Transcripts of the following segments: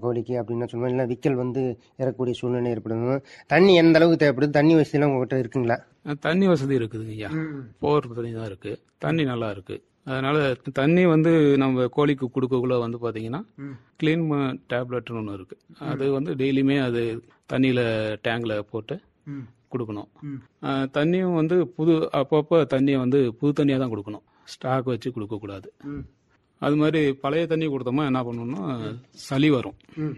கோழிக்கு அப்படின்னு சொல்லுவோம் இல்லை விக்கல் வந்து இறக்கக்கூடிய சூழ்நிலை ஏற்படும் தண்ணி எந்த அளவுக்கு தேவைப்படுது தண்ணி வசதியெல்லாம் உங்கள்கிட்ட இருக்குங்களா அஹ் தண்ணி வசதி இருக்குதுங்க ஐயா போர் தண்ணி தான் இருக்கு தண்ணி நல்லா இருக்கு அதனால தண்ணி வந்து நம்ம கோழிக்கு கொடுக்கக்குள்ள வந்து பாத்தீங்கன்னா கிளீன் டேப்லெட்னு ஒன்று இருக்கு அது வந்து டெய்லியுமே அது தண்ணியில டேங்க்ல போட்டு கொடுக்கணும் அஹ் தண்ணியும் வந்து புது அப்பப்போ தண்ணியை வந்து புது தண்ணியாக தான் கொடுக்கணும் ஸ்டாக் வச்சு கொடுக்கக்கூடாது அது மாதிரி பழைய தண்ணி கொடுத்தோமா என்ன பண்ணணும்னா சளி வரும்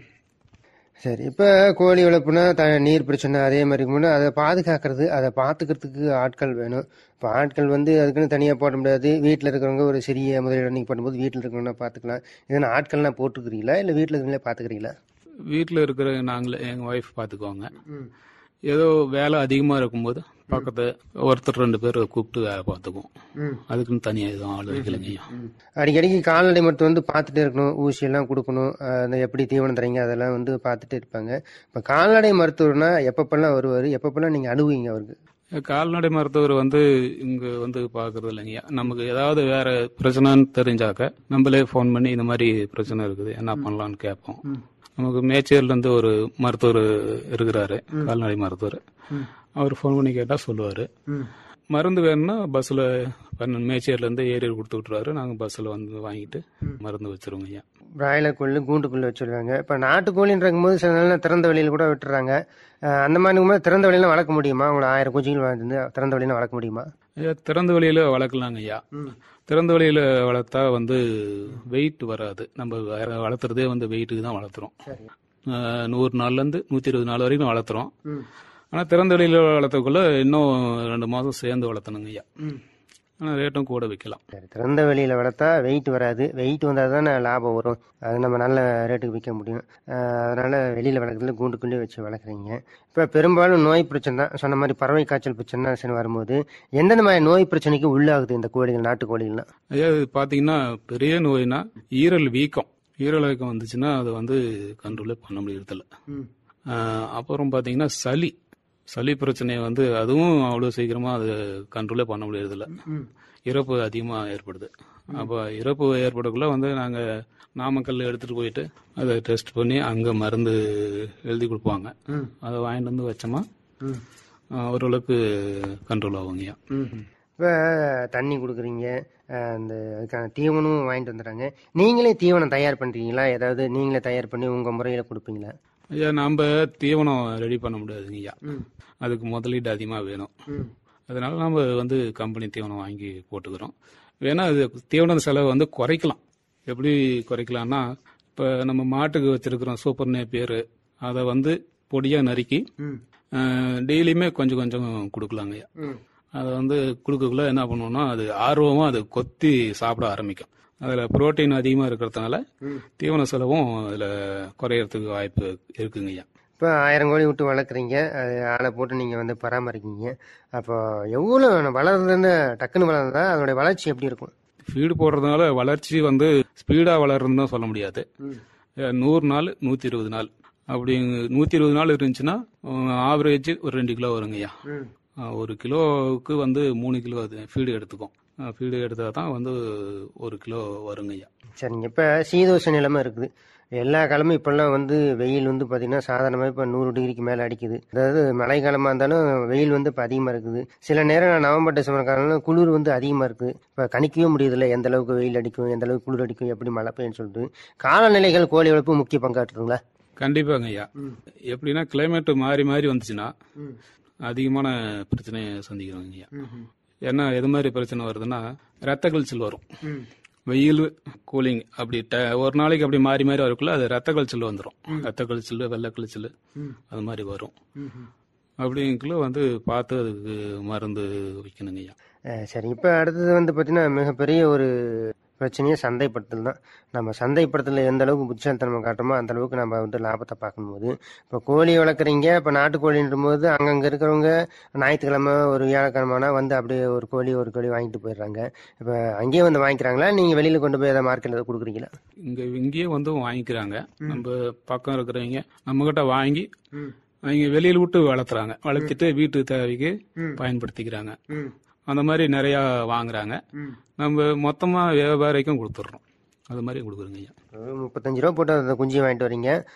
சரி இப்போ கோழி வளர்ப்புனா த நீர் பிரச்சனை அதே மாதிரி இருக்கும்போது அதை பாதுகாக்கிறது அதை பார்த்துக்கிறதுக்கு ஆட்கள் வேணும் இப்போ ஆட்கள் வந்து அதுக்குன்னு தனியாக போட முடியாது வீட்டில் இருக்கிறவங்க ஒரு சிறிய முதலீடு நீங்கள் பண்ணும்போது வீட்டில் இருக்கிறவங்க பார்த்துக்கலாம் இதனால் ஆட்கள்லாம் போட்டுக்கிறீங்களா இல்லை வீட்டில் இருக்கிறவங்களே பார்த்துக்கிறீங்களா வீட்டில் இருக்கிற நாங்களே எங்கள் ஒய்ஃப் பார்த்துக்குவாங்க ஏதோ வேலை அதிகமாக இருக்கும்போது பக்கத்து ஒருத்தர் ரெண்டு பேர் கூப்பிட்டு வேலை பார்த்துக்குவோம் அதுக்குன்னு தனியாக எதுவும் ஆள் வைக்கலைங்க ஐயா அடிக்கடிக்கு கால்நடை மருத்துவம் வந்து பார்த்துட்டே இருக்கணும் ஊசியெல்லாம் கொடுக்கணும் அஹ் அந்த எப்படி தீவனம் தரீங்க அதெல்லாம் வந்து பார்த்துட்டே இருப்பாங்க இப்போ கால்நடை மருத்துவர்னா எப்பப்பெல்லாம் வருவார் எப்பப்பெல்லாம் நீங்கள் அணுகுவீங்க அவருக்கு கால்நடை மருத்துவர் வந்து இங்கே வந்து பார்க்கறது இல்லைங்கய்யா நமக்கு ஏதாவது வேற பிரச்சனைன்னு தெரிஞ்சாக்க நம்மளே ஃபோன் பண்ணி இந்த மாதிரி பிரச்சனை இருக்குது என்ன பண்ணலாம்னு கேட்போம் நமக்கு மேச்சேரில இருந்து ஒரு மருத்துவர் இருக்கிறாரு கால்நடை மருத்துவர் அவர் ஃபோன் பண்ணி கேட்டால் சொல்லுவார் மருந்து வேணும்னா பஸ்ஸில் மேச்சேரில இருந்து ஏரியர் கொடுத்து விட்ருவாரு நாங்கள் பஸ்ஸில் வந்து வாங்கிட்டு மருந்து வச்சிருவோங்க ஐயா பிராய்லர் கோழி கூண்டுக்குள்ளே வச்சிருக்காங்க இப்போ நாட்டுக்கோழின்றக்கும் போது சில நேரம் திறந்த வெளியில் கூட விட்டுறாங்க அஹ் அந்த மாதிரி இருக்கும்போது திறந்த வெளியில வளர்க்க முடியுமா உங்களை ஆயிரம் குஞ்சுகள் வந்து திறந்த வெளியில வளர்க்க முடியுமா ஐயா திறந்த வெளியில வளர்க்கலாங்க ஐயா திறந்த வெளியில வளர்த்தா வந்து வெயிட் வராது நம்ம வேற வளர்த்துறதே வந்து வெயிட்டுக்கு தான் வளர்த்துறோம் அஹ் நூறு நாள்ல இருந்து நூத்தி இருபது நாள் வரைக்கும் வளர்த்துறோம் ஆனா திறந்த வெளியில வளர்த்தக்குள்ள இன்னும் ரெண்டு மாசம் சேர்ந்து வளர்த்தணுங்க ஐயா ஆனா ரேட்டும் கூட விற்கலாம் சரி திறந்த வெளியில் வளர்த்தா வெயிட் வராது வெயிட் வந்தால் தானே லாபம் வரும் அது நம்ம நல்ல ரேட்டுக்கு விற்க முடியும் அஹ் அதனால வெளியில் வளர்க்குறதுல கூண்டுக்குள்ளே வச்சு வளர்க்குறீங்க இப்போ பெரும்பாலும் நோய் பிரச்சனை தான் சொன்ன மாதிரி பறவை காய்ச்சல் பிரச்சனை சரி வரும்போது எந்தெந்த மாதிரி நோய் பிரச்சனைக்கு உள்ளாகுது இந்த கோழிகள் நாட்டு கோழிகள்லாம் ஐயா இது பாத்தீங்கன்னா பெரிய நோய்னா ஈரல் வீக்கம் ஈரல் வீக்கம் வந்துச்சுன்னா அதை வந்து கண்ட்ரோலே பண்ண முடியறதில்ல அஹ் அப்புறம் பாத்தீங்கன்னா சளி சளி பிரச்சனையை வந்து அதுவும் அவ்வளோ சீக்கிரமா அது கண்ட்ரோலே பண்ண முடியறதில்ல இறப்பு அதிகமா ஏற்படுது அப்போ இறப்பு ஏற்படக்குள்ள வந்து நாங்க நாமக்கல் எடுத்துட்டு போயிட்டு அதை டெஸ்ட் பண்ணி அங்க மருந்து எழுதி கொடுப்பாங்க அதை வாங்கிட்டு வந்து வச்சோமா அஹ் ஓரளவுக்கு கண்ட்ரோல் ஆகுங்கய்யா இப்போ தண்ணி கொடுக்குறீங்க அஹ் அந்த அதுக்கான தீவனமும் வாங்கிட்டு வந்துடுறாங்க நீங்களே தீவனம் தயார் பண்ணுறீங்களா ஏதாவது நீங்களே தயார் பண்ணி உங்கள் முறையில் கொடுப்பீங்களா ஐயா நாம தீவனம் ரெடி பண்ண முடியாதுங்க ஐயா அதுக்கு முதலீடு அதிகமாக வேணும் அதனால நம்ம வந்து கம்பெனி தீவனம் வாங்கி போட்டுக்கிறோம் வேணா அது தீவன செலவை வந்து குறைக்கலாம் எப்படி குறைக்கலாம்னா இப்போ நம்ம மாட்டுக்கு வச்சிருக்கிறோம் சூப்பர் நேப்பியர் அதை வந்து பொடியாக நறுக்கி டெய்லியுமே கொஞ்சம் கொஞ்சம் கொடுக்கலாங்க ஐயா அதை வந்து கொடுக்கக்குள்ள என்ன பண்ணுவோம்னா அது ஆர்வமாக அது கொத்தி சாப்பிட ஆரம்பிக்கும் அதில் புரோட்டீன் அதிகமாக இருக்கிறதுனால தீவன செலவும் அதில் குறையறதுக்கு வாய்ப்பு இருக்குங்க ஐயா இப்போ ஆயிரம் கோழி விட்டு வளர்க்குறீங்க அது ஆளை போட்டு நீங்கள் வந்து பராமரிக்கீங்க அப்போ எவ்வளோ வளர்றதுன்னு டக்குன்னு வளர்ந்தா அதோடைய வளர்ச்சி எப்படி இருக்கும் ஃபீடு போடுறதுனால வளர்ச்சி வந்து ஸ்பீடாக வளருதுன்னு தான் சொல்ல முடியாது அஹ் நூறு நாள் நூற்றி இருபது நாள் அப்படி நூற்றி இருபது நாள் இருந்துச்சுன்னா ஆவரேஜ் ஒரு ரெண்டு கிலோ வருங்கய்யா அஹ் ஒரு கிலோவுக்கு வந்து மூணு கிலோ அது ஃபீடு எடுத்துக்கும் ஃபீடு எடுத்தால் தான் வந்து ஒரு கிலோ வருங்கய்யா சரிங்க இப்போ சீதோஷ நிலைமை இருக்குது எல்லா காலமும் இப்போல்லாம் வந்து வெயில் வந்து பார்த்தீங்கன்னா சாதாரணமாக இப்போ நூறு டிகிரிக்கு மேலே அடிக்குது அதாவது மழை காலமாக இருந்தாலும் வெயில் வந்து இப்போ அதிகமாக இருக்குது சில நேரம் நவம்பர் டிசம்பர் காலம் குளிர் வந்து அதிகமாக இருக்குது இப்போ கணிக்கவே முடியுதில்ல எந்த அளவுக்கு வெயில் அடிக்கும் எந்த அளவுக்கு குளிர் அடிக்கும் எப்படி மழை பெய்யும்னு சொல்லிட்டு காலநிலைகள் கோழி வளர்ப்பு முக்கிய பங்காற்றுங்களா கண்டிப்பாங்க ஐயா எப்படின்னா கிளைமேட் மாறி மாறி வந்துச்சுன்னா அதிகமான பிரச்சனையை சந்திக்கிறோங்க ஐயா ஏன்னா எது மாதிரி பிரச்சனை வருதுன்னா ரத்த கழிச்சல் வரும் வெயில் கூலிங் அப்படி ட- ஒரு நாளைக்கு அப்படி மாறி மாறி வரக்குள்ள அது ரத்த கழிச்சல் வந்துடும் ரத்த கழிச்சல் வெள்ளை கழிச்சல் அது மாதிரி வரும் அப்படிங்குள்ள வந்து பார்த்து அதுக்கு மருந்து வைக்கணுங்க ஐயா அஹ் சரி இப்போ அடுத்தது வந்து பார்த்தீங்கன்னா மிகப்பெரிய ஒரு பிரச்சனையே சந்தைப்படுத்தல் தான் நம்ம சந்தைப்படுத்தல எந்த அளவுக்கு புத்திசாலித்தனம் காட்டுறோமோ அந்த அளவுக்கு நம்ம வந்து லாபத்தை பார்க்கும்போது இப்போ கோழி வளர்க்குறீங்க இப்போ நாட்டுக்கோழின்ற போது அங்கங்கே இருக்கிறவங்க ஞாயிற்றுக்கிழமை ஒரு வியாழக்கிழமைனா வந்து அப்படியே ஒரு கோழி ஒரு கோழி வாங்கிட்டு போயிடுறாங்க இப்போ அங்கேயே வந்து வாங்கிக்கிறாங்களா நீங்கள் வெளியில் கொண்டு போய் அதை மார்க்கெட்டில் ஏதாவது கொடுக்குறீங்களா இங்க இங்கேயே வந்து வாங்கிக்கிறாங்க நம்ம பக்கம் இருக்கிறவங்க நம்ம கிட்ட வாங்கி அவங்க வெளியில விட்டு வளர்த்துறாங்க வளர்த்துட்டு வீட்டு தேவைக்கு பயன்படுத்திக்கிறாங்க அந்த மாதிரி நிறைய வாங்குறாங்க நம்ம மொத்தமா வியாபாரிக்கும் கொடுத்துட்றோம் அது மாதிரி கொடுக்குறோங்க ஐயா முப்பத்தஞ்சு ரூபா போட்டு அந்த குஞ்சு வாங்கிட்டு வரீங்க